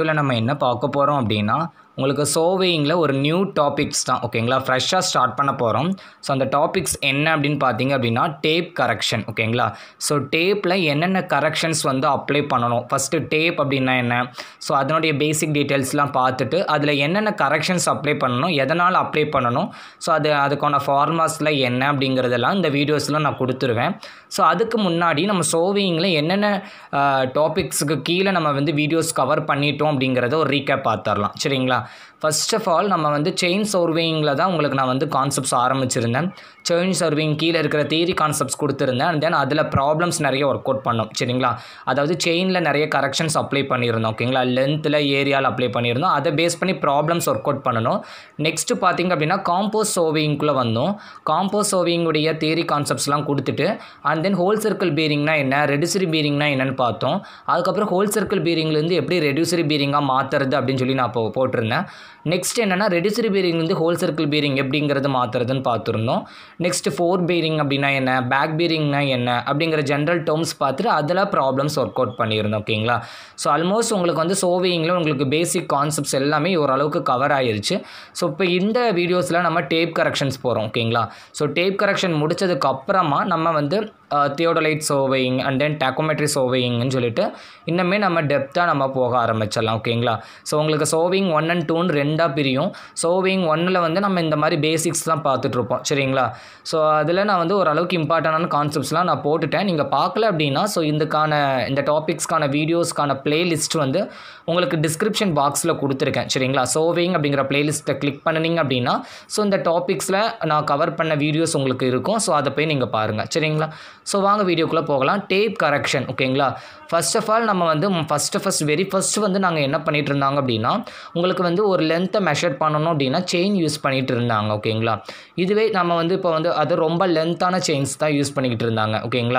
வீடியோவில் நம்ம என்ன பார்க்க போகிறோம் அப்படின்னா உங்களுக்கு சோவேயிங்கில் ஒரு நியூ டாபிக்ஸ் தான் ஓகேங்களா ஃப்ரெஷ்ஷாக ஸ்டார்ட் பண்ண போகிறோம் ஸோ அந்த டாபிக்ஸ் என்ன அப்படின்னு பார்த்தீங்க அப்படின்னா டேப் கரெக்ஷன் ஓகேங்களா ஸோ டேப்பில் என்னென்ன கரெக்ஷன்ஸ் வந்து அப்ளை பண்ணணும் ஃபஸ்ட்டு டேப் அப்படின்னா என்ன ஸோ அதனுடைய பேசிக் டீட்டெயில்ஸ்லாம் பார்த்துட்டு அதில் என்னென்ன கரெக்ஷன்ஸ் அப்ளை பண்ணணும் எதனால் அப்ளை பண்ணணும் ஸோ அது அதுக்கான ஃபார்மாஸில் என்ன அப்படிங்கிறதெல்லாம் இந்த வீடியோஸில் நான் கொடுத்துருவேன் ஸோ அதுக்கு முன்னாடி நம்ம சோவிங்கில் என்னென்ன டாபிக்ஸுக்கு கீழே நம்ம வந்து வீடியோஸ் கவர் பண்ணிட்டோம் அப்படிங்கிறத ஒரு ரீகேப் பார்த்துடலாம் சரிங்களா ஃபர்ஸ்ட் ஆஃப் ஆல் நம்ம வந்து செயின் சர்விங்கில் தான் உங்களுக்கு நான் வந்து கான்செப்ட்ஸ் ஆரம்பிச்சிருந்தேன் செயின் சர்விங் கீழே இருக்கிற தியரி கான்செப்ட்ஸ் கொடுத்துருந்தேன் அண்ட் தென் அதில் ப்ராப்ளம்ஸ் நிறைய ஒர்க் அவுட் பண்ணோம் சரிங்களா அதாவது செயினில் நிறைய கரெக்ஷன்ஸ் அப்ளை பண்ணியிருந்தோம் ஓகேங்களா லென்த்தில் ஏரியாவில் அப்ளை பண்ணியிருந்தோம் அதை பேஸ் பண்ணி ப்ராப்ளம்ஸ் ஒர்க் அவுட் பண்ணணும் நெக்ஸ்ட்டு பார்த்திங்க அப்படின்னா காம்போஸ் சோவிங்குள்ளே வந்தோம் காம்போஸ் சோவிங்குடைய தியரி கான்செப்ட்ஸ்லாம் கொடுத்துட்டு அண்ட் தென் ஹோல் சர்க்கிள் பீரிங்னா என்ன ரெடியூசரி பீரிங்னா என்னென்னு பார்த்தோம் அதுக்கப்புறம் ஹோல் சர்க்கிள் பீரிங்லேருந்து எப்படி ரெடியூசரி பீரிங்காக மாற்றுறது அப்படின்னு சொல்லி நான் இப்போ போட்டிருந்தேன் நெக்ஸ்ட் என்னென்னா ரெடியூசரி பீரிங் வந்து ஹோல் சர்க்கிள் பீரிங் எப்படிங்கிறது மாற்றுறதுன்னு பார்த்துருந்தோம் நெக்ஸ்ட் ஃபோர் பீரிங் அப்படின்னா என்ன பேக் பீரிங்னா என்ன அப்படிங்கிற ஜென்ரல் டேர்ம்ஸ் பார்த்துட்டு அதில் ப்ராப்ளம்ஸ் ஒர்க் அவுட் பண்ணியிருந்தோம் ஓகேங்களா ஸோ ஆல்மோஸ்ட் உங்களுக்கு வந்து சோவிங்கில் உங்களுக்கு பேசிக் கான்செப்ட்ஸ் எல்லாமே ஓரளவுக்கு கவர் ஆயிருச்சு ஸோ இப்போ இந்த வீடியோஸில் நம்ம டேப் கரெக்ஷன்ஸ் போகிறோம் ஓகேங்களா ஸோ டேப் கரெக்ஷன் முடிச்சதுக்கு அப்புறமா நம்ம வந்து theodolite surveying and then tacheometry சோவையிங்னு சொல்லிட்டு இன்னுமே நம்ம டெப்த்தாக நம்ம போக ஆரம்பிச்சிடலாம் ஓகேங்களா ஸோ உங்களுக்கு சோவிங் ஒன் அண்ட் டூன்னு ரெண்டாக பிரியும் சோவிங் ஒன்னில் வந்து நம்ம இந்த மாதிரி பேசிக்ஸ் தான் பார்த்துட்ருப்போம் சரிங்களா ஸோ அதில் நான் வந்து ஓரளவுக்கு இம்பார்ட்டண்டான கான்செப்ட்ஸ்லாம் நான் போட்டுட்டேன் நீங்கள் பார்க்கல அப்படின்னா ஸோ இதுக்கான இந்த டாபிக்ஸ்க்கான வீடியோஸ்க்கான பிளேலிஸ்ட் வந்து உங்களுக்கு டிஸ்கிரிப்ஷன் பாக்ஸில் கொடுத்துருக்கேன் சரிங்களா சோவிங் அப்படிங்கிற பிளேலிஸ்ட்டை கிளிக் பண்ணினீங்க அப்படின்னா ஸோ இந்த டாபிக்ஸில் நான் கவர் பண்ண வீடியோஸ் உங்களுக்கு இருக்கும் ஸோ அதை போய் நீங்கள் பாருங்கள் சரிங்களா ஸோ வாங்க வீடியோக்குள்ளே போகலாம் டேப் கரெக்ஷன் ஓகேங்களா ஃபர்ஸ்ட் ஆஃப் ஆல் நம்ம வந்து ஃபஸ்ட்டு ஃபஸ்ட் வெரி ஃபஸ்ட்டு வந்து நாங்கள் என்ன பண்ணிகிட்டு இருந்தாங்க அப்படின்னா உங்களுக்கு வந்து ஒரு லென்த்தை மெஷர் பண்ணணும் அப்படின்னா செயின் யூஸ் பண்ணிகிட்டு இருந்தாங்க ஓகேங்களா இதுவே நம்ம வந்து இப்போ வந்து அது ரொம்ப லென்த்தான செயின்ஸ் தான் யூஸ் பண்ணிக்கிட்டு இருந்தாங்க ஓகேங்களா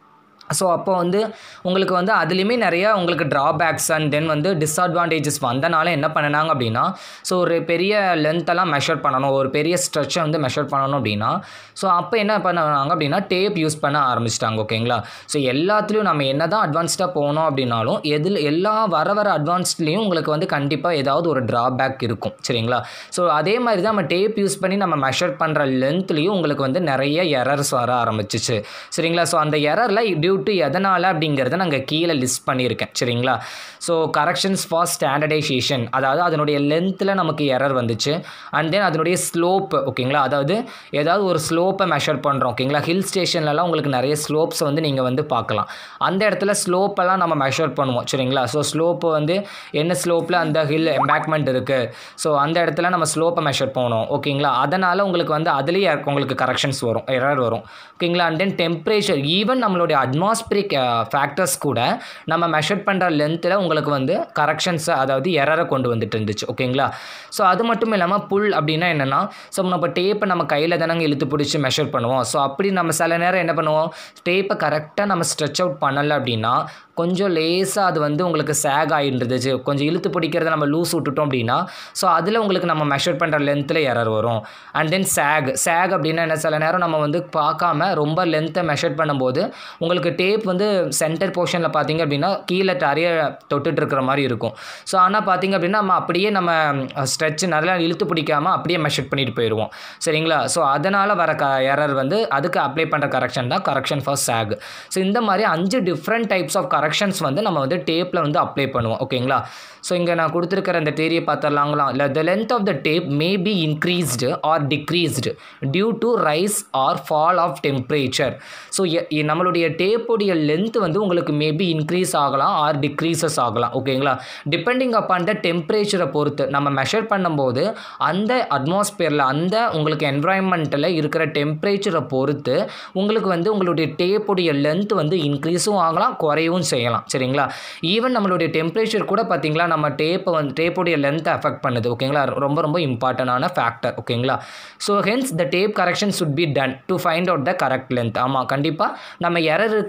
ஸோ அப்போ வந்து உங்களுக்கு வந்து அதுலேயுமே நிறையா உங்களுக்கு ட்ராபேக்ஸ் அண்ட் தென் வந்து டிஸ்அட்வான்டேஜஸ் வந்தனால என்ன பண்ணினாங்க அப்படின்னா ஸோ ஒரு பெரிய லென்த்தெல்லாம் மெஷர் பண்ணணும் ஒரு பெரிய ஸ்ட்ரெச்சை வந்து மெஷர் பண்ணணும் அப்படின்னா ஸோ அப்போ என்ன பண்ணாங்க அப்படின்னா டேப் யூஸ் பண்ண ஆரம்பிச்சிட்டாங்க ஓகேங்களா ஸோ எல்லாத்துலேயும் நம்ம என்ன தான் அட்வான்ஸ்டாக போனோம் அப்படின்னாலும் எதில் எல்லா வர வர அட்வான்ஸ்ட்லேயும் உங்களுக்கு வந்து கண்டிப்பாக ஏதாவது ஒரு ட்ராபேக் இருக்கும் சரிங்களா ஸோ அதே மாதிரி தான் நம்ம டேப் யூஸ் பண்ணி நம்ம மெஷர் பண்ணுற லென்த்லேயும் உங்களுக்கு வந்து நிறைய எரர்ஸ் வர ஆரம்பிச்சிச்சு சரிங்களா ஸோ அந்த எரரில் டியூ டு எதனால் அப்படிங்கிறத நாங்கள் கீழே லிஸ்ட் பண்ணியிருக்கேன் சரிங்களா ஸோ கரெக்ஷன்ஸ் ஃபார் ஸ்டாண்டர்டைசேஷன் அதாவது அதனுடைய லென்த்தில் நமக்கு எரர் வந்துச்சு அண்ட் தென் அதனுடைய ஸ்லோப் ஓகேங்களா அதாவது ஏதாவது ஒரு ஸ்லோப்பை மெஷர் பண்ணுறோம் ஓகேங்களா ஹில் ஸ்டேஷன்லலாம் உங்களுக்கு நிறைய ஸ்லோப்ஸ் வந்து நீங்கள் வந்து பார்க்கலாம் அந்த இடத்துல ஸ்லோப்பெல்லாம் நம்ம மெஷர் பண்ணுவோம் சரிங்களா ஸோ ஸ்லோப்பு வந்து என்ன ஸ்லோப்பில் அந்த ஹில் எம்பேக்மெண்ட் இருக்குது ஸோ அந்த இடத்துல நம்ம ஸ்லோப்பை மெஷர் பண்ணணும் ஓகேங்களா அதனால் உங்களுக்கு வந்து அதுலேயே உங்களுக்கு கரெக்ஷன்ஸ் வரும் எரர் வரும் ஓகேங்களா அண்ட் தென் டெம்பரேச்சர் ஈவன் நம்மளுடைய அட்மாஸ்பிரிக் ஃபேக்டர்ஸ் கூட நம்ம மெஷர் பண்ணுற லென்த்தில் உங்களுக்கு வந்து கரெக்ஷன்ஸை அதாவது எரரை கொண்டு வந்துட்டு இருந்துச்சு ஓகேங்களா ஸோ அது மட்டும் இல்லாமல் புல் அப்படின்னா என்னென்னா ஸோ நம்ம டேப்பை நம்ம கையில் தானங்க இழுத்து பிடிச்சி மெஷர் பண்ணுவோம் ஸோ அப்படி நம்ம சில நேரம் என்ன பண்ணுவோம் டேப்பை கரெக்டாக நம்ம ஸ்ட்ரெச் அவுட் பண்ணலை அப்படின்னா கொஞ்சம் லேசாக அது வந்து உங்களுக்கு சேக் ஆகிருந்துச்சு கொஞ்சம் இழுத்து பிடிக்கிறத நம்ம லூஸ் விட்டுட்டோம் அப்படின்னா ஸோ அதில் உங்களுக்கு நம்ம மெஷர் பண்ணுற லென்த்தில் எரர் வரும் அண்ட் தென் சேக் சேக் அப்படின்னா என்ன சில நேரம் நம்ம வந்து பார்க்காம ரொம்ப லென்த்தை மெஷர் பண்ணும்போது உங்களுக்கு டேப் வந்து சென்டர் போர்ஷனில் பார்த்தீங்க அப்படின்னா கீழே நிறைய தொட்டுட்டு இருக்கிற மாதிரி இருக்கும் ஸோ ஆனால் பார்த்தீங்க அப்படின்னா நம்ம அப்படியே நம்ம ஸ்ட்ரெச் நல்லா இழுத்து பிடிக்காமல் அப்படியே மெஷர் பண்ணிட்டு போயிடுவோம் சரிங்களா ஸோ அதனால் வர க எரர் வந்து அதுக்கு அப்ளை பண்ணுற கரெக்ஷன் தான் கரெக்ஷன் ஃபார் சேக் ஸோ இந்த மாதிரி அஞ்சு டிஃப்ரெண்ட் டைப்ஸ் ஆஃப் கரெக்ஷன்ஸ் வந்து நம்ம வந்து டேப்பில் வந்து அப்ளை பண்ணுவோம் ஓகேங்களா ஸோ இங்கே நான் கொடுத்துருக்கிற இந்த தேரியை பார்த்துடலாங்களா இல்லை the length of the tape may be increased or decreased due to rise or fall of temperature so நம்மளுடைய டேப்போடைய லென்த் வந்து உங்களுக்கு மேபி இன்க்ரீஸ் ஆகலாம் ஆர் டிக்ரீசஸ் ஆகலாம் ஓகேங்களா டிபெண்டிங் அப்பான் த டெம்பரேச்சரை பொறுத்து நம்ம மெஷர் பண்ணும்போது அந்த அட்மாஸ்பியரில் அந்த உங்களுக்கு என்வரான்மெண்ட்டில் இருக்கிற டெம்பரேச்சரை பொறுத்து உங்களுக்கு வந்து உங்களுடைய டேப்புடைய லென்த் வந்து இன்க்ரீஸும் ஆகலாம் குறையவும் செய்யலாம் சரிங்களா ஈவன் நம்மளுடைய டெம்பரேச்சர் கூட பார்த்தீங்களா நம்ம டேப்பை வந்து டேப்புடைய லென்த்தை அஃபெக்ட் பண்ணுது ஓகேங்களா ரொம்ப ரொம்ப இம்பார்ட்டண்டான ஃபேக்டர் ஓகேங்களா so hence the tape correction should be done to find out the correct length ஆமாம் கண்டிப்பாக நம்ம எரர் இருக்கிற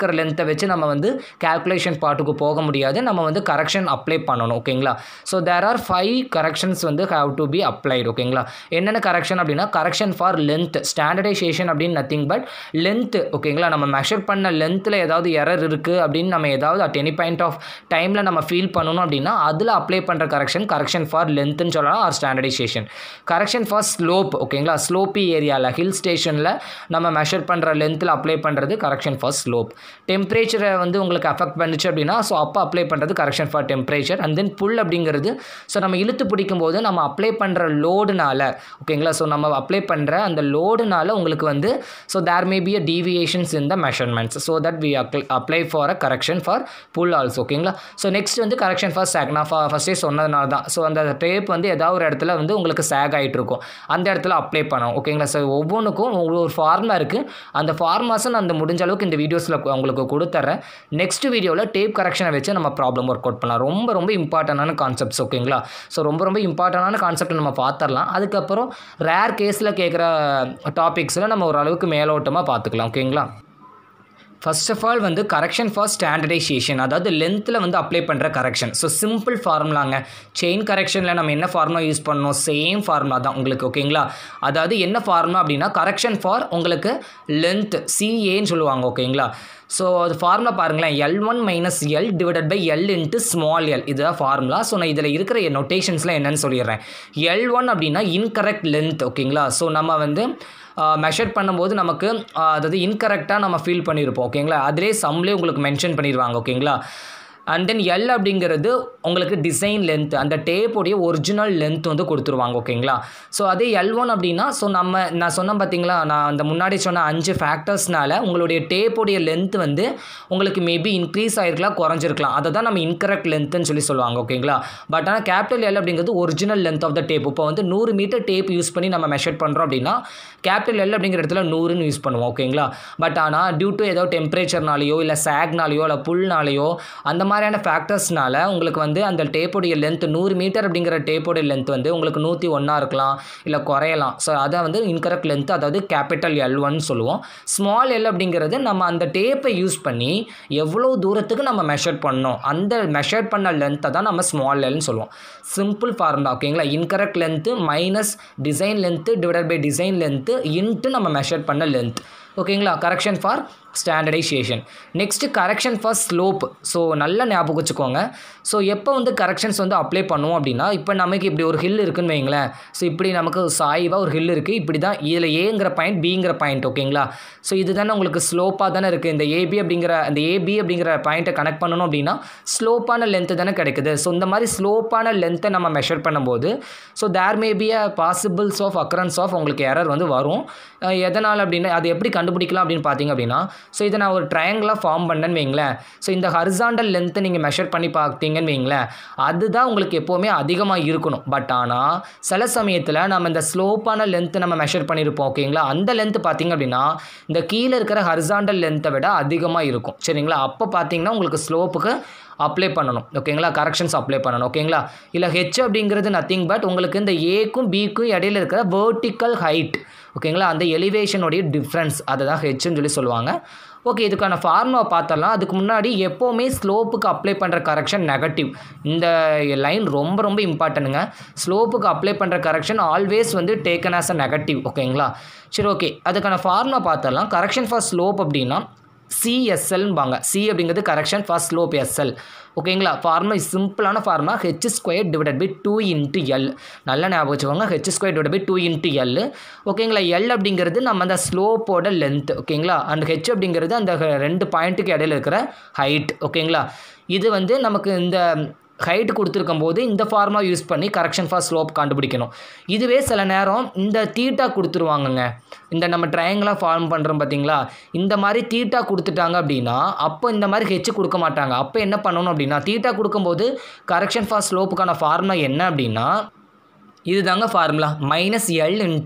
இருக்கிற லென்த்தை வச்சு நம்ம வந்து கேல்குலேஷன் பார்ட்டுக்கு போக முடியாது நம்ம வந்து கரெக்ஷன் அப்ளை பண்ணணும் ஓகேங்களா so there are five corrections வந்து ஹாவ் டு பி அப்ளைடு ஓகேங்களா என்னென்ன கரெக்ஷன் அப்படின்னா கரெக்ஷன் ஃபார் லென்த் ஸ்டாண்டர்டைசேஷன் அப்படின்னு நத்திங் பட் லென்த் ஓகேங்களா நம்ம மெஷர் பண்ண லென்த்தில் ஏதாவது எரர் இருக்குது அப்படின்னு நம்ம ஏதாவது அட் எனி பாயிண்ட் ஆஃப் டைமில் நம்ம ஃபீல் பண்ணணும் அப்படின்னா அதில் அப்ளை பண்ணுற கரெக்ஷன் கரெக்ஷன் ஃபார் லென்த்துன்னு சொல்லலாம் or standardization correction for slope ஓகேங்களா ஸ்லோப்பி ஏரியாவில் ஹில் ஸ்டேஷனில் நம்ம மெஷர் பண்ணுற லென்த்தில் அப்ளை பண்ணுறது கரெக்ஷன் ஃபார் ஸ்லோப் டெம்பரேச்சரை வந்து உங்களுக்கு அஃபெக்ட் பண்ணுச்சு அப்படின்னா ஸோ அப்போ அப்ளை பண்ணுறது correction for temperature and then pull அப்படிங்கிறது ஸோ நம்ம இழுத்து பிடிக்கும் போது நம்ம அப்ளை பண்ணுற லோடுனால ஓகேங்களா ஸோ நம்ம அப்ளை பண்ணுற அந்த லோடுனால உங்களுக்கு வந்து so there may be a deviations in the measurements so that we apply for a correction for pull also ஓகேங்களா ஸோ நெக்ஸ்ட் வந்து கரெக்ஷன் ஃபார் சேக் நான் ஃபஸ்ட்டே சொன்னதுனால தான் ஸோ அந்த டேப் வந்து ஏதாவது ஒரு இடத்துல வந்து உங்களுக்கு சேக் ஆகிட்டு இருக்கும் அந்த இடத்துல அப்ளை பண்ணணும் ஓகேங்களா ஸோ ஒவ்வொன்றுக்கும் ஒரு ஃபார்முலா இருக்குது அந்த ஃபார்மாஸை நான் அந்த முடிஞ்ச அளவுக்கு இந்த வீடியோஸில் உங்களுக்கு கொடுத்துட்றேன் நெக்ஸ்ட் வீடியோவில் டேப் கரெக்ஷனை வச்சு நம்ம ப்ராப்ளம் ஒர்க் அவுட் பண்ணலாம் ரொம்ப ரொம்ப இம்பார்ட்டண்டான கான்செப்ட்ஸ் ஓகேங்களா ஸோ ரொம்ப ரொம்ப இம்பார்ட்டண்டான கான்செப்ட் நம்ம பார்த்துடலாம் அதுக்கப்புறம் ரேர் கேஸில் கேட்குற டாபிக்ஸில் நம்ம ஓரளவுக்கு மேலோட்டமாக பார்த்துக்கலாம் ஓகேங்களா ஃபர்ஸ்ட் ஆஃப் ஆல் வந்து கரெக்ஷன் ஃபார் ஸ்டாண்டர்டைசேஷன் அதாவது லென்த்தில் வந்து அப்ளை பண்ணுற கரெக்ஷன் ஸோ சிம்பிள் ஃபார்முலாங்க செயின் கரெக்ஷனில் நம்ம என்ன ஃபார்முலா யூஸ் பண்ணோம் சேம் ஃபார்முலா தான் உங்களுக்கு ஓகேங்களா அதாவது என்ன ஃபார்முலா அப்படின்னா கரெக்ஷன் ஃபார் உங்களுக்கு லென்த் சிஏன்னு சொல்லுவாங்க ஓகேங்களா ஸோ அது ஃபார்முலா பாருங்களேன் L one minus L divided by L into small L இதுதான் ஃபார்முலா ஸோ நான் இதில் இருக்கிற நொட்டேஷன்ஸ்லாம் என்னன்னு சொல்லிடுறேன் எல் ஒன் அப்படின்னா இன்கரெக்ட் லென்த் ஓகேங்களா ஸோ நம்ம வந்து மெஷர் பண்ணும்போது நமக்கு அதாவது இன்கரெக்டாக நம்ம ஃபீல் பண்ணியிருப்போம் ஓகேங்களா அதிலே சம்லேயே உங்களுக்கு மென்ஷன் பண்ணிடுவாங்க ஓகேங்களா அண்ட் தென் எல் அப்படிங்கிறது உங்களுக்கு டிசைன் லென்த் அந்த டேப்போடைய ஒரிஜினல் லென்த் வந்து கொடுத்துருவாங்க ஓகேங்களா ஸோ அதே எல் ஒன் அப்படின்னா ஸோ நம்ம நான் சொன்னேன் பார்த்தீங்களா நான் அந்த முன்னாடி சொன்ன அஞ்சு ஃபேக்டர்ஸ்னால உங்களுடைய டேப்போடைய லென்த் வந்து உங்களுக்கு மேபி இன்க்ரீஸ் ஆகிருக்கலாம் குறைஞ்சிருக்கலாம் அதை தான் நம்ம இன்கரெக்ட் லென்த்துன்னு சொல்லி சொல்லுவாங்க ஓகேங்களா பட் ஆனால் கேபிட்டல் எல் அப்படிங்கிறது original length of the tape இப்போ வந்து நூறு மீட்டர் டேப் யூஸ் பண்ணி நம்ம மெஷர் பண்ணுறோம் அப்படின்னா கேபிட்டல் எல் அப்படிங்கிற இடத்துல நூறுன்னு யூஸ் பண்ணுவோம் ஓகேங்களா பட் ஆனால் டியூ டு ஏதோ டெம்பரேச்சர்னாலேயோ இல்லை சேக்னாலேயோ இல்லை புல்னாலேயோ அந்த மாதிரியான ஃபேக்டர்ஸ்னால உங்களுக்கு வந்து அந்த டேப்போடைய லென்த் நூறு மீட்டர் அப்படிங்கிற டேப்போடைய லென்த் வந்து உங்களுக்கு நூற்றி ஒன்றா இருக்கலாம் இல்லை குறையலாம் ஸோ அதை வந்து இன்கரெக்ட் லென்த் அதாவது கேபிட்டல் எல் ஒன் சொல்லுவோம் ஸ்மால் எல் அப்படிங்கிறது நம்ம அந்த டேப்பை யூஸ் பண்ணி எவ்வளோ தூரத்துக்கு நம்ம மெஷர் பண்ணோம் அந்த மெஷர் பண்ண லென்த்தை தான் நம்ம ஸ்மால் எல்னு சொல்லுவோம் சிம்பிள் ஃபார்முலா ஓகேங்களா incorrect length minus design length divided by design length into நம்ம மெஷர் பண்ண லென்த் ஓகேங்களா correction for standardization next correction for slope so நல்ல ஞாபகம் வச்சுக்கோங்க ஸோ எப்போ வந்து கரெக்ஷன்ஸ் வந்து அப்ளை பண்ணுவோம் அப்படின்னா இப்போ நமக்கு இப்படி ஒரு ஹில் இருக்குன்னு வைங்களேன் ஸோ இப்படி நமக்கு சாய்வாக ஒரு ஹில் இருக்குது இப்படி தான் இதில் ஏங்கிற பாயிண்ட் பிங்கிற பாயிண்ட் ஓகேங்களா ஸோ இது தானே உங்களுக்கு ஸ்லோப்பாக தானே இருக்குது இந்த ஏபி அப்படிங்கிற அந்த ஏபி அப்படிங்கிற பாயிண்ட்டை கனெக்ட் பண்ணணும் அப்படின்னா ஸ்லோப்பான லென்த்து தானே கிடைக்குது ஸோ இந்த மாதிரி ஸ்லோப்பான லென்த்தை நம்ம மெஷர் பண்ணும்போது so there may be a possibles of occurrence of உங்களுக்கு எரர் வந்து வரும் எதனால் அப்படின்னா அது எப்படி கண்டுபிடிக்கலாம் அப்படின்னு பார்த்தீங்க அப்படின்னா ஸோ இதை நான் ஒரு ட்ரையாங்கிளாக ஃபார்ம் பண்ணேன்னு வைங்களேன் ஸோ இந்த ஹரிசாண்டல் லென்த்தை நீங்கள் மெஷர் பண்ணி பார்த்தீங்கன்னு வைங்களேன் அதுதான் உங்களுக்கு எப்போவுமே அதிகமாக இருக்கணும் பட் ஆனால் சில சமயத்தில் நம்ம இந்த ஸ்லோப்பான லென்த்தை நம்ம மெஷர் பண்ணியிருப்போம் ஓகேங்களா அந்த லென்த்து பார்த்தீங்க அப்படின்னா இந்த கீழே இருக்கிற ஹரிசாண்டல் லென்த்தை விட அதிகமாக இருக்கும் சரிங்களா அப்போ பார்த்தீங்கன்னா உங்களுக்கு ஸ்லோப்புக்கு அப்ளை பண்ணணும் ஓகேங்களா கரெக்ஷன்ஸ் அப்ளை பண்ணணும் ஓகேங்களா இல்லை ஹெச் அப்படிங்கிறது நத்திங் பட் உங்களுக்கு இந்த ஏக்கும் பிக்கும் இடையில இருக்கிற வேர்ட்டிக்கல் ஹைட் ஓகேங்களா அந்த எலிவேஷனுடைய டிஃப்ரென்ஸ் அதை தான் ஹெச்னு சொல்லி சொல்லுவாங்க ஓகே இதுக்கான ஃபார்முலா பார்த்தரலாம் அதுக்கு முன்னாடி எப்போவுமே ஸ்லோப்புக்கு அப்ளை பண்ணுற கரெக்ஷன் நெகட்டிவ் இந்த லைன் ரொம்ப ரொம்ப இம்பார்ட்டனுங்க ஸ்லோப்புக்கு அப்ளை பண்ணுற கரெக்ஷன் ஆல்வேஸ் வந்து டேக்கன் ஆஸ் அ நெகட்டிவ் ஓகேங்களா சரி ஓகே அதுக்கான ஃபார்முலா பார்த்தரலாம் கரெக்ஷன் ஃபார் ஸ்லோப் அப்படின்னா சிஎஸ்எல்பாங்க சி அப்படிங்கிறது கரெக்ஷன் ஃபார் ஸ்லோப் எஸ்எல் ஓகேங்களா ஃபார்முலா சிம்பிளான formula H square divided by two into L நல்ல ஞாபகம் வச்சுக்கோங்க H square divide by two into L ஓகேங்களா எல் அப்படிங்கிறது நம்ம அந்த ஸ்லோப்போட லென்த் ஓகேங்களா அண்ட் ஹெச் அப்படிங்கிறது அந்த ரெண்டு பாயிண்ட்டுக்கு இடையில இருக்கிற ஹைட் ஓகேங்களா இது வந்து நமக்கு இந்த ஹைட் கொடுத்துருக்கும் போது இந்த ஃபார்முலா யூஸ் பண்ணி கரெக்ஷன் ஃபார் ஸ்லோப் கண்டுபிடிக்கணும் இதுவே சில நேரம் இந்த தீட்டா கொடுத்துருவாங்கங்க இந்த நம்ம ட்ரையாங்கிளாக ஃபார்ம் பண்ணுறோம் பார்த்தீங்களா இந்த மாதிரி தீட்டா கொடுத்துட்டாங்க அப்படின்னா அப்போ இந்த மாதிரி ஹெச் கொடுக்க மாட்டாங்க அப்போ என்ன பண்ணணும் அப்படின்னா தீட்டா கொடுக்கும்போது கரெக்ஷன் ஃபார் ஸ்லோப்புக்கான ஃபார்முலா என்ன அப்படின்னா இதுதாங்க formula minus L into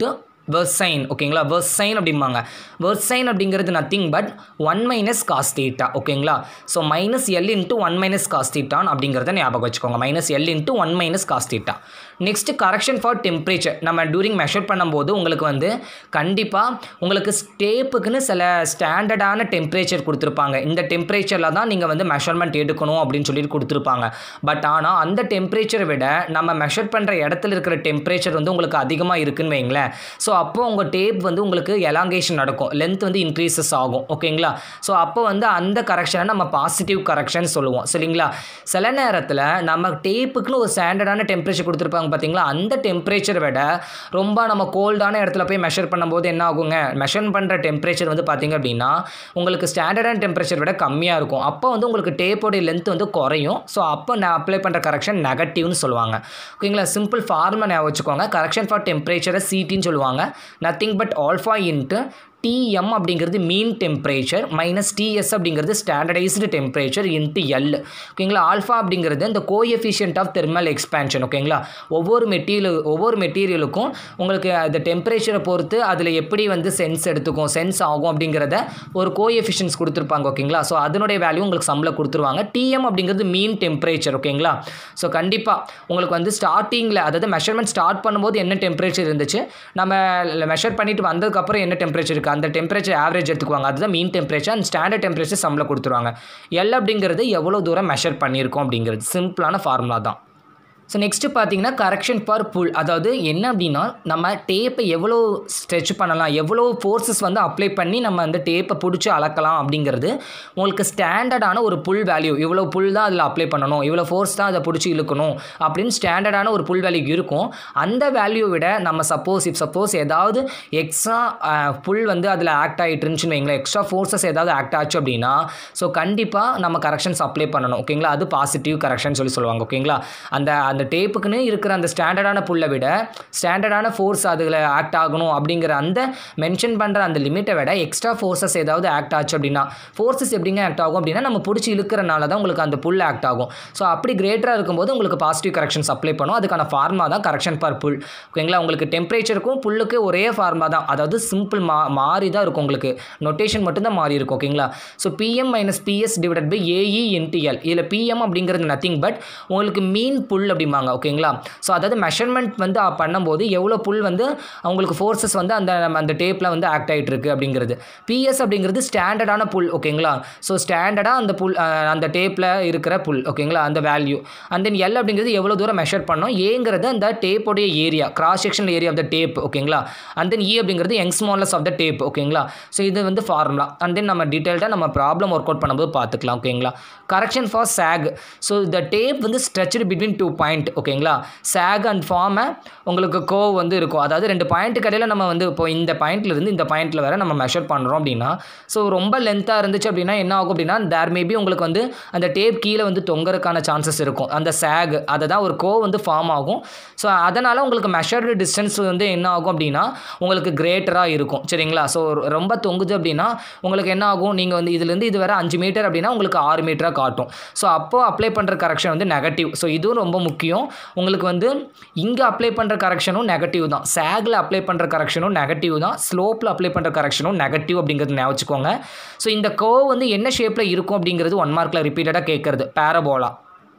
versine ஓகேங்களா வெர்சைன் அப்படிம்பாங்க வெர்சைன் அப்படிங்கிறது nothing but one minus cos theta ஓகேங்களா so minus L into one minus cos தீட்டான் அப்படிங்கிறத ஞாபகம் வச்சுக்கோங்க minus L into one minus cos theta next correction for temperature நம்ம during measure பண்ணும்போது உங்களுக்கு வந்து கண்டிப்பாக உங்களுக்கு ஸ்டேப்புக்குன்னு சில ஸ்டாண்டர்டான டெம்பரேச்சர் கொடுத்துருப்பாங்க இந்த டெம்பரேச்சரில் தான் நீங்கள் வந்து மெஷர்மெண்ட் எடுக்கணும் அப்படின்னு சொல்லிட்டு கொடுத்துருப்பாங்க பட் ஆனால் அந்த டெம்பரேச்சரை விட நம்ம மெஷர் பண்ணுற இடத்துல இருக்கிற டெம்பரேச்சர் வந்து உங்களுக்கு அதிகமாக இருக்குன்னு வைங்களேன் ஸோ அப்போ உங்கள் டேப் வந்து உங்களுக்கு எலாங்கேஷன் நடக்கும் லென்த் வந்து இன்க்ரீசஸ் ஆகும் ஓகேங்களா ஸோ அப்போ வந்து அந்த கரெக்ஷனை நம்ம பாசிட்டிவ் கரெக்ஷன் சொல்லுவோம் சரிங்களா சில நேரத்தில் நம்ம டேப்புக்குன்னு ஒரு ஸ்டாண்டர்டான டெம்பரேச்சர் கொடுத்துருப்பாங்க பார்த்தீங்களா அந்த டெம்பரேச்சரை விட ரொம்ப நம்ம கோல்டான இடத்துல போய் மெஷர் பண்ணும்போது என்ன ஆகுங்க மெஷர் பண்ணுற டெம்பரேச்சர் வந்து பார்த்தீங்க அப்படின்னா உங்களுக்கு ஸ்டாண்டர்டான டெம்பரேச்சர் விட கம்மியாக இருக்கும் அப்போ வந்து உங்களுக்கு டேப்போடைய லென்த் வந்து குறையும் ஸோ அப்போ நான் அப்ளை பண்ணுற கரெக்ஷன் நெகட்டிவ்னு சொல்லுவாங்க ஓகேங்களா சிம்பிள் ஃபார்முலா ஞாபகம் வச்சுக்கோங்க கரெக்ஷன் ஃபார் டெம்பரேச்சரை சிடின்னு சொல்லுவாங்க nothing but alpha into TM அப்படிங்கிறது மீன் டெம்பரேச்சர் மைனஸ் டிஎஸ் அப்படிங்கிறது ஸ்டாண்டர்டைஸ்டு டெம்பரேச்சர் இன்ட்டு எல் ஓகேங்களா ஆல்ஃபா அப்படிங்கிறது இந்த கோஎஃபிஷியன்ட் ஆஃப் தெர்மல் எக்ஸ்பேன்ஷன் ஓகேங்களா ஒவ்வொரு மெட்டீரியல் ஒவ்வொரு மெட்டீரியலுக்கும் உங்களுக்கு அந்த டெம்பரேச்சரை பொறுத்து அதில் எப்படி வந்து சென்ஸ் எடுத்துக்கும் சென்ஸ் ஆகும் அப்படிங்கிறத ஒரு கோஎஃபிஷியன்ஸ் கொடுத்துருப்பாங்க ஓகேங்களா ஸோ அதனுடைய வேல்யூ உங்களுக்கு சம்பளம் கொடுத்துருவாங்க டிஎம் அப்படிங்கிறது மீன் டெம்பரேச்சர் ஓகேங்களா ஸோ கண்டிப்பாக உங்களுக்கு வந்து ஸ்டார்டிங்கில் அதாவது மெஷர்மெண்ட் ஸ்டார்ட் பண்ணும்போது என்ன டெம்பரேச்சர் இருந்துச்சு நம்ம மெஷர் பண்ணிட்டு வந்ததுக்கப்புறம் என்ன டெம்பரேச்சர் இருக்குது அந்த டெம்பரேச்சர் ஆவரேஜ் எடுத்துக்குவாங்க அதுதான் mean temperature and standard temperature சம்பளம் கொடுத்துருவாங்க எல் அப்படிங்கிறது எவ்வளோ தூரம் மெஷர் பண்ணியிருக்கோம் அப்படிங்கிறது சிம்பிளான ஃபார்முலா தான் ஸோ நெக்ஸ்ட்டு பார்த்தீங்கன்னா கரெக்ஷன் ஃபார் புல் அதாவது என்ன அப்படின்னா நம்ம டேப்பை எவ்வளோ ஸ்ட்ரெச் பண்ணலாம் எவ்வளோ ஃபோர்ஸஸ் வந்து அப்ளை பண்ணி நம்ம அந்த டேப்பை பிடிச்சி அளக்கலாம் அப்படிங்கிறது உங்களுக்கு ஸ்டாண்டர்டான ஒரு புல் வேல்யூ இவ்வளோ புல் தான் அதில் அப்ளை பண்ணணும் இவ்வளோ ஃபோர்ஸ் தான் அதை பிடிச்சி இழுக்கணும் அப்படின்னு ஸ்டாண்டர்டான ஒரு புல் வேல்யூ இருக்கும் அந்த வேல்யூ விட நம்ம சப்போஸ் இப் சப்போஸ் ஏதாவது எக்ஸ்ட்ரா புல் வந்து அதில் ஆக்ட் ஆகிட்டு இருந்துச்சுன்னு வைங்களேன் எக்ஸ்ட்ரா ஃபோர்ஸஸ் ஏதாவது ஆக்ட் ஆச்சு அப்படின்னா ஸோ கண்டிப்பாக நம்ம கரெக்ஷன்ஸ் அப்ளை பண்ணணும் ஓகேங்களா அது பாசிட்டிவ் கரெக்ஷன் சொல்லி சொல்லுவாங்க ஓகேங்களா அந்த அந்த டேப்புக்குன்னு இருக்கிற அந்த ஸ்டாண்டர்டான புல்லை விட ஸ்டாண்டர்டான ஃபோர்ஸ் அதில் ஆக்ட் ஆகணும் அப்படிங்கிற அந்த மென்ஷன் பண்ணுற அந்த லிமிட்டை விட எக்ஸ்ட்ரா ஃபோர்ஸஸ் ஏதாவது ஆக்ட் ஆச்சு அப்படின்னா ஃபோர்ஸஸ் எப்படிங்க ஆக்ட் ஆகும் அப்படின்னா நம்ம பிடிச்சி இழுக்கிறனால தான் உங்களுக்கு அந்த புல் ஆக்ட் ஆகும் ஸோ அப்படி கிரேட்டராக இருக்கும்போது உங்களுக்கு பாசிட்டிவ் கரெக்ஷன்ஸ் அப்ளை பண்ணும் அதுக்கான ஃபார்மா தான் கரெக்ஷன் ஃபார் புல் ஓகேங்களா உங்களுக்கு டெம்பரேச்சருக்கும் புல்லுக்கு ஒரே ஃபார்மா தான் அதாவது சிம்பிள் மா மாறி தான் இருக்கும் உங்களுக்கு நொட்டேஷன் மட்டும்தான் மாறி இருக்கும் ஓகேங்களா so PM minus PS divided by AE NDL இதில் பிஎம் அப்படிங்கிறது நத்திங் பட் உங்களுக்கு மீன் புல் அப்படிம்பாங்க ஓகேங்களா ஸோ அதாவது மெஷர்மெண்ட் வந்து பண்ணும்போது எவ்வளோ புல் வந்து அவங்களுக்கு ஃபோர்ஸஸ் வந்து அந்த நம்ம அந்த டேப்பில் வந்து ஆக்ட் ஆகிட்டு இருக்கு அப்படிங்கிறது பிஎஸ் அப்படிங்கிறது ஸ்டாண்டர்டான புல் ஓகேங்களா ஸோ ஸ்டாண்டர்டாக அந்த புல் அஹ், அந்த டேப்பில் இருக்கிற புல் ஓகேங்களா அந்த வேல்யூ அண்ட் தென் எல் அப்படிங்கிறது எவ்வளோ தூரம் மெஷர் பண்ணோம் ஏங்கிறது அந்த டேப்போடைய area cross sectional area of the tape ஓகேங்களா அண்ட் தென் இ அப்படிங்கிறது young modulus of the tape ஓகேங்களா ஸோ இது வந்து ஃபார்முலா அண்ட் தென் நம்ம டீட்டெயில்டாக நம்ம ப்ராப்ளம் ஒர்க் அவுட் பண்ணும்போது பார்த்துக்கலாம் ஓகேங்களா correction for sag so the tape வந்து ஸ்ட்ரெச்சு பிட்வீன் டூ பாயிண்ட் ஓகேங்களா சாக் அண்ட் ஃபார்மை உங்களுக்கு கோ வந்து இருக்கும் அதாவது ரெண்டு பாயிண்ட்டுக்கு இடையில நம்ம வந்து இப்போ இந்த பாயிண்ட்ல இருந்து இந்த பாயிண்ட்ல வர நம்ம மெஷர் பண்ணுறோம் அப்படின்னா ஸோ ரொம்ப லென்த்தாக இருந்துச்சு அப்படின்னா என்ன ஆகும் அப்படின்னா தேர் மேபி உங்களுக்கு வந்து அந்த டேப் கீழே வந்து தொங்கறதுக்கான சான்சஸ் இருக்கும் அந்த சாக் அதை தான் ஒரு கோ வந்து ஃபார்ம் ஆகும் ஸோ அதனால் உங்களுக்கு மெஷர்டு டிஸ்டன்ஸ் வந்து என்ன ஆகும் அப்படின்னா உங்களுக்கு கிரேட்டராக இருக்கும் சரிங்களா ஸோ ரொம்ப தொங்குது அப்படின்னா உங்களுக்கு என்ன ஆகும் நீங்கள் வந்து இதுலேருந்து இது வரை அஞ்சு மீட்டர் அப்படின்னா உங்களுக்கு ஆறு மீட்டராக காட்டும் ஸோ அப்போ அப்ளை பண்ணுற கரெக்ஷன் வந்து நெகட்டிவ் ஸோ இதுவும் ரொம்ப முக்கியம் உங்களுக்கு வந்து இங்கே அப்ளை பண்ணுற கரெக்ஷனும் நெகட்டிவ் தான் சேகில் அப்ளை பண்ணுற கரெக்ஷனும் நெகட்டிவ் தான் ஸ்லோப்பில் அப்ளை பண்ணுற கரெக்ஷனும் நெகட்டிவ் அப்படிங்கிறது ஞாபகம் வச்சுக்கோங்க ஸோ இந்த கோ வந்து என்ன ஷேப்பில் இருக்கும் அப்படிங்கிறது ஒன் மார்க்கில் ரிப்பீட்டடாக கேட்குறது பேரபோலா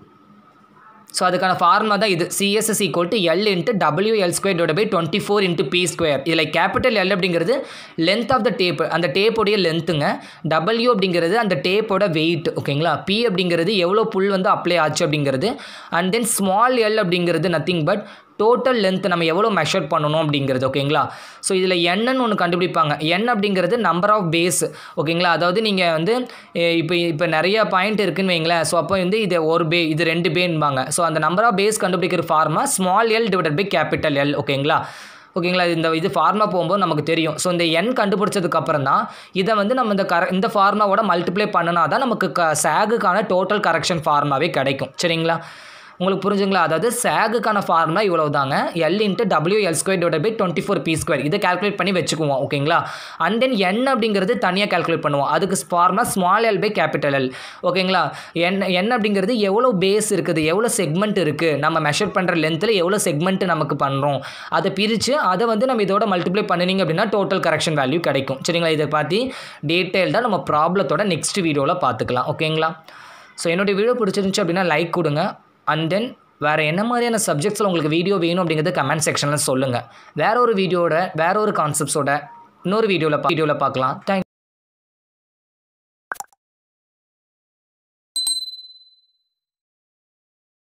ஸோ அதுக்கான ஃபார்முலா தான் இது CSS equal to L into W L square divide by twenty four into P square இதில் கேபிட்டல் எல் அப்படிங்கிறது லென்த் ஆஃப் த டேப் அந்த டேப்போடைய லென்த்துங்க டபிள்யூ அப்படிங்கிறது அந்த டேப்போட வெயிட் ஓகேங்களா பி அப்படிங்கிறது எவ்வளோ புல் வந்து அப்ளை ஆச்சு அப்படிங்கிறது அண்ட் தென் ஸ்மால் எல் அப்படிங்கிறது நத்திங் பட் டோட்டல் லென்த் நம்ம எவ்வளோ மெஷர் பண்ணணும் அப்படிங்கிறது ஓகேங்களா ஸோ இதில் என்னன்னு ஒன்று கண்டுபிடிப்பாங்க என் அப்படிங்கிறது நம்பர் ஆஃப் பேஸ் ஓகேங்களா அதாவது நீங்கள் வந்து எ, இப்போ இப்போ நிறைய பாயிண்ட் இருக்குன்னு வைங்களேன் ஸோ அப்போ வந்து இது ஒரு பே இது ரெண்டு பேன்பாங்க ஸோ அந்த நம்பர் ஆஃப் பேஸ் கண்டுபிடிக்கிற formula small L divided by capital L ஓகேங்களா ஓகேங்களா இந்த இது ஃபார்மா போகும்போது நமக்கு தெரியும் ஸோ இந்த எண் கண்டுபிடிச்சதுக்கு அப்புறம் தான் இதை வந்து நம்ம இந்த கர இந்த ஃபார்மாவோட மல்டிப்ளை பண்ணினா தான் நமக்கு க சேகுக்கான டோட்டல் கரெக்ஷன் ஃபார்மாவே கிடைக்கும் சரிங்களா உங்களுக்கு புரிஞ்சுங்களா அதாவது சேகுக்கான ஃபார்முலா இவ்வளவு தாங்க L into W L square divide by twenty four P square இதை கால்குலேட் பண்ணி வச்சுக்குவோம் ஓகேங்களா அண்ட் தென் என் அப்படிங்கிறது தனியாக கால்குலேட் பண்ணுவோம் அதுக்கு formula small L by capital L ஓகேங்களா என் என் அப்படிங்கிறது எவ்வளோ பேஸ் இருக்குது எவ்வளோ செக்மெண்ட் இருக்குது நம்ம மெஷர் பண்ணுற லென்த்தில் எவ்வளோ செக்மெண்ட் நமக்கு பண்ணுறோம் அதை பிரித்து அதை வந்து நம்ம இதோட மல்டிப்ளை பண்ணினீங்க அப்படின்னா டோட்டல் கரெக்ஷன் வேல்யூ கிடைக்கும் சரிங்களா இதை பார்த்து டீட்டெயில்டாக நம்ம ப்ராப்ளத்தோட நெக்ஸ்ட் வீடியோவில் பார்த்துக்கலாம் ஓகேங்களா ஸோ என்னுடைய வீடியோ பிடிச்சிருந்துச்சு அப்படின்னா லைக் கொடுங்க அண்ட் தென் வேறு என்ன மாதிரியான சப்ஜெக்ட்ஸில் உங்களுக்கு வீடியோ வேணும் அப்படிங்கிறது கமெண்ட் செக்ஷனில் சொல்லுங்கள் வேற ஒரு வீடியோட வேற ஒரு கான்செப்ட்ஸோட இன்னொரு வீடியோவில் வீடியோவில் பார்க்கலாம் தேங்க்